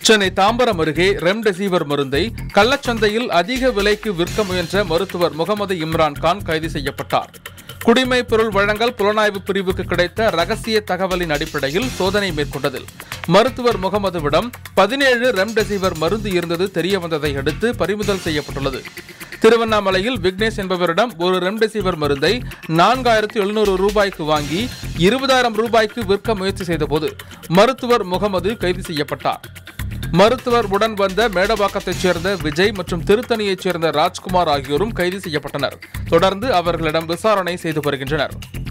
சென்னை தாம்பரம் அருகே ரெம்டெசிவிர் மருந்தை கள்ளச்சந்தையில் அதிக விலைக்கு விற்க முயன்ற மருத்துவர் முகமது இம்ரான் கான் கைது செய்யப்பட்டார் குடிமை பொருள் வழங்கல் புலனாய்வு பிரிவுக்கு கிடைத்த ரகசிய தகவலின் அடிப்படையில் சோதனை மேற்கொண்டதில் மருத்துவர் முகமதுவிடம் பதினேழு ரெம்டெசிவிர் மருந்து இருந்தது தெரியவந்ததை அடுத்து பறிமுதல் செய்யப்பட்டுள்ளது திருவண்ணாமலையில் விக்னேஷ் என்பவரிடம் ஒரு ரெம்டெசிவிர் மருந்தை நான்காயிரத்து எழுநூறு ரூபாய்க்கு வாங்கி இருபதாயிரம் ரூபாய்க்கு விற்க முயற்சி செய்தபோது மருத்துவர் முகமது கைது செய்யப்பட்டார் மருத்துவர் உடன் வந்த மேடவாக்கத்தைச் சேர்ந்த விஜய் மற்றும் திருத்தணியைச் சேர்ந்த ராஜ்குமார் ஆகியோரும் கைது செய்யப்பட்டனர் தொடர்ந்து அவர்களிடம் விசாரணை செய்து வருகின்றனர்